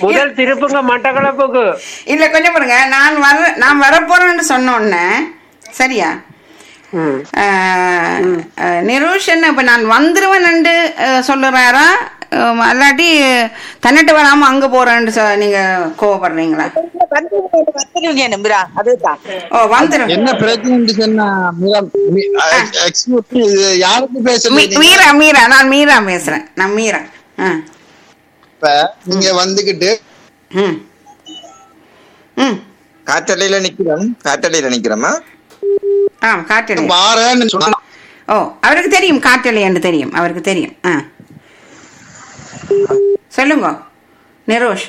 முதல் திருப்புங்க மட்டக்களப்புக்கு இல்ல கொஞ்சம் பாருங்க நான் வர நான் வரப்போறேன்னு சொன்ன உடனே சரியா ம். ஆஹ், ஆஹ், நிரோஷன் இப்ப நான் வந்துருவேன்னு சொல்லுறாரா ஆஹ், அல்லாட்டி தன்னிட்டு வராம அங்க போறேன்னு சொ- நீங்க கோவப்படுறீங்களா வந்துருவீங்க நம்புறா அதுதான் ஓ வந்துரும் என்ன பிரச்சனை சொன்னா மீரா மீ- எக்ஸ்- எக்ஸ்கியூஸ் மீ, இது யாருக்கு மீ- பேசுறீங்க மீரா மீரா நான் மீரா பேசுறேன் நான் மீரா ஆ. இப்ப நீங்க வந்துகிட்டு ம் ம் காற்றலையில நிக்கிறோம் காற்றலையில நிக்கிறோமா ஆ காட்டலை வாரேன்னு சொன்னா ஓ அவருக்கு தெரியும் காட்டலை என்று தெரியும் அவருக்கு தெரியும் ஆ சொல்லுங்க நிரோஷ்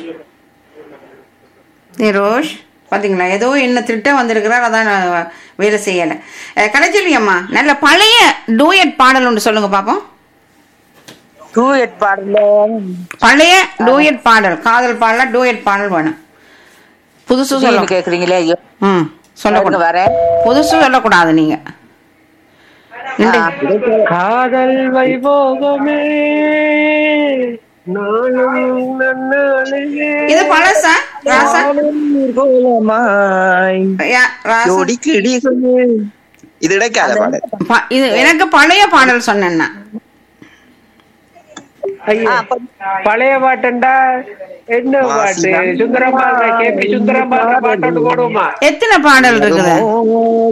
நிரோஷ் பாத்தீங்களா ஏதோ என்ன திட்ட வந்திருக்கிறார் அதான் நான் வேலை செய்யலை அஹ், கலைச்செல்வி அம்மா நல்ல பழைய டூயட் பாடல் ஒன்று சொல்லுங்க பாப்போம் டூ எட் பாடல பழைய டூயட் பாடல் காதல் பாடல டூயட் பாடல் வேணும் புதுசு சொல்லுங்க கேக்குறீங்களே ஐயோ ம் சொல்லக்கூடாது வரேன் புதுசு சொல்லக்கூடாது நீங்க இந்த- காதல் வைபோகமே நாளும் நன்னாளிலே இது பழசா ராசா யா, ராசா ஜோடி கிளிகளே. இது இடைக்கால பாடல் ப- இது எனக்கு பழைய பாடல் சொன்னேன்னா ஐயோ பழைய பாட்டுண்டா என்ன பாட்டு சுந்தரம்மா கேபி சுந்தரம்மா பாட்டு ஒன்று போடுவோமா எத்தனை பாடல் இருக்குது